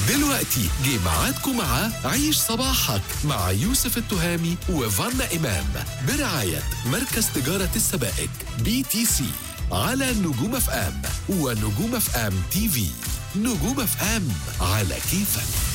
دلوقتي جه ميعادكم مع عيش صباحك مع يوسف التهامي وفانا إمام برعاية مركز تجارة السبائك بي تي سي على نجوم اف ام ونجوم اف ام تي في نجوم اف ام على كيفك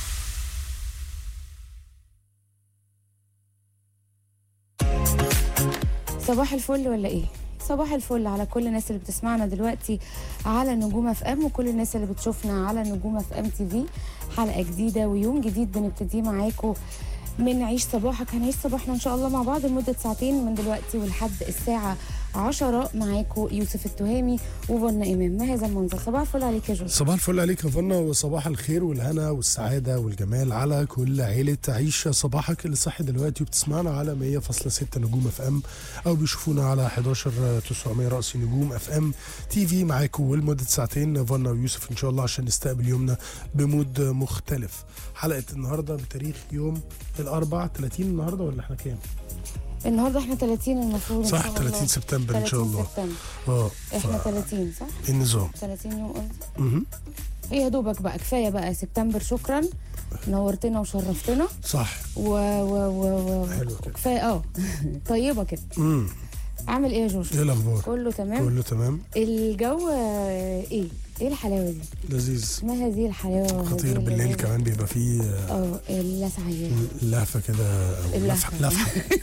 صباح الفل ولا ايه صباح الفل على كل الناس اللي بتسمعنا دلوقتي على نجوم اف ام وكل الناس اللي بتشوفنا على نجوم اف ام تي في حلقه جديده ويوم جديد بنبتديه معاكم من عيش صباحك هنعيش صباحنا ان شاء الله مع بعض لمده ساعتين من دلوقتي ولحد الساعه 10 معاكم يوسف التهامي وفنا امام ما هذا المنظر صباح الفل عليك يا جوز صباح الفل عليك يا فنا وصباح الخير والهنا والسعادة والجمال على كل عيلة عيش صباحك اللي صاحي دلوقتي وبتسمعنا على 100.6 نجوم اف ام او بيشوفونا على 11 900 رأس نجوم اف ام تي في معاكم ولمدة ساعتين فنا ويوسف ان شاء الله عشان نستقبل يومنا بمود مختلف حلقة النهاردة بتاريخ يوم الأربع 30 النهاردة ولا احنا كام؟ النهارده احنا 30 المفروض إن صح شاء الله. 30 سبتمبر ان شاء 30 الله سبتمبر اه احنا ف- 30 صح النظام 30 يوم قلت مهم. يا دوبك بقى كفايه بقى سبتمبر شكرا نورتنا وشرفتنا صح و و و و حلو كده كفايه اه طيبه كده امم عامل ايه يا جوش ايه الاخبار؟ كله تمام كله تمام الجو آه، ايه ايه الحلاوه دي لذيذ ما هذه الحلاوه خطير هذه بالليل اللذيذة؟ كمان بيبقى فيه اه اللسعيه لهفه كده أو اللهفة. لفحه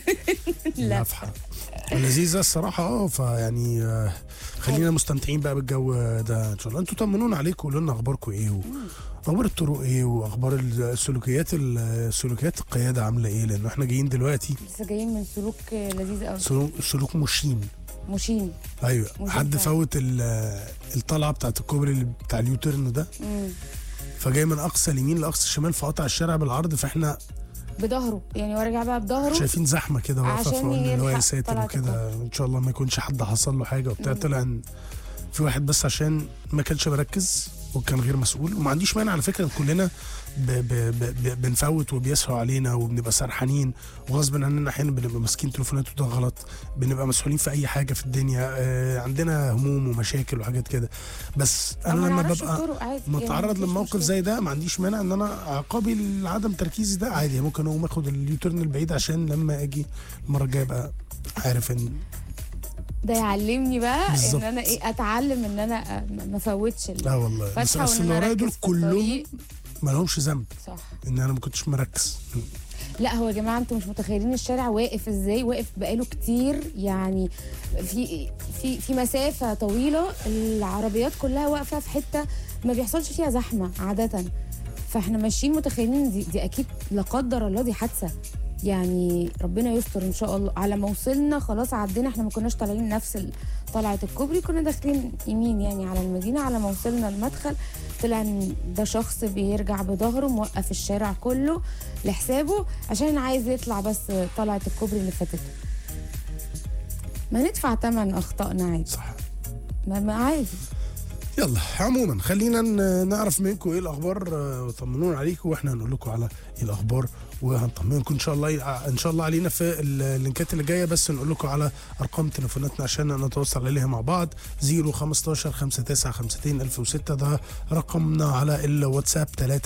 لفحه لفحه لذيذه الصراحه اه فيعني آه، خلينا مستمتعين بقى بالجو ده ان شاء الله انتوا طمنونا عليكم وقولوا لنا اخباركم ايه و... اخبار الطرق ايه واخبار السلوكيات السلوكيات القياده عامله ايه لان احنا جايين دلوقتي لسه جايين من سلوك آه، لذيذ قوي سلوك, سلوك مشين مشين ايوه مشين حد فعلا. فوت ال- الطلعه بتاعت الكوبري اللي بتاع اليوتيرن ده مم. فجاي من اقصى اليمين لاقصى الشمال فقطع الشارع بالعرض فاحنا بظهره يعني ورجع بقى بظهره شايفين زحمه كده واقفه عشان فقلنا اللي هو يا يلحق ساتر طلعت وكده ان شاء الله ما يكونش حد حصل له حاجه وبتاع طلع ان في واحد بس عشان ما كانش مركز وكان غير مسؤول وما عنديش مانع على فكره إن كلنا ب ب ب ب بنفوت وبيسهوا علينا وبنبقى سرحانين وغصب عننا احيانا بنبقى ماسكين تليفونات وده غلط بنبقى مسؤولين في اي حاجه في الدنيا آه عندنا هموم ومشاكل وحاجات كده بس أو انا ما لما نعرفش ببقى الطرق عادي، يعني متعرض مفيش لموقف مشكلة. زي ده ما عنديش مانع ان انا عقابي لعدم تركيزي ده عادي ممكن اقوم اخد اليوتيرن البعيد عشان لما اجي المره الجايه ابقى عارف ان ده يعلمني بقى بالظبط. ان انا ايه اتعلم ان انا آه، ما ما افوتش ال- لا والله بس فاتحه اصل وان اللي انا ورايا دول اركز في كلهم الطريق. ما لهمش ذنب صح ان انا ما كنتش مركز لا هو يا جماعه انتوا مش متخيلين الشارع واقف ازاي واقف بقاله كتير يعني في في في مسافه طويله العربيات كلها واقفه في حته ما بيحصلش فيها زحمه عاده فاحنا ماشيين متخيلين دي, دي اكيد لا قدر الله دي حادثه يعني ربنا يستر ان شاء الله على ما وصلنا خلاص عدينا احنا ما كناش طالعين نفس ال- طلعه الكوبري كنا داخلين يمين يعني على المدينه على ما وصلنا المدخل طلع ان ده شخص بيرجع بظهره موقف الشارع كله لحسابه عشان عايز يطلع بس طلعه الكوبري اللي فاتته ما ندفع ثمن اخطائنا عادي صح ما, ما عادي يلا عموما خلينا ن- نعرف منكم ايه الاخبار آه، وطمنونا عليكم واحنا هنقول لكم على ايه الاخبار وهنطمنكم ان شاء الله ان شاء الله علينا في اللينكات اللي جايه بس نقول لكم على ارقام تليفوناتنا عشان نتواصل عليها مع بعض 015 5952 1006 ده رقمنا على الواتساب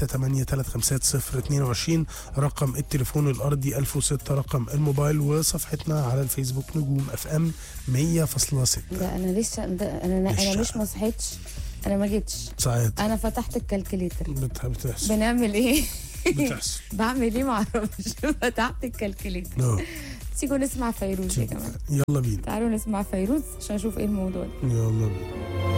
3835022 رقم التليفون الارضي 1006 رقم الموبايل وصفحتنا على الفيسبوك نجوم اف ام 100.6 ده انا لسه ده انا انا لسه. مش ما صحيتش انا ما جيتش ساعات انا فتحت الكالكوليتر بت- بتحصل بنعمل ايه بتحصل بعمل ايه معرفش فتحت الكالكوليتر اه تيجوا نسمع فيروز يا جماعه يلا بينا تعالوا نسمع فيروز عشان اشوف ايه الموضوع ده يلا بينا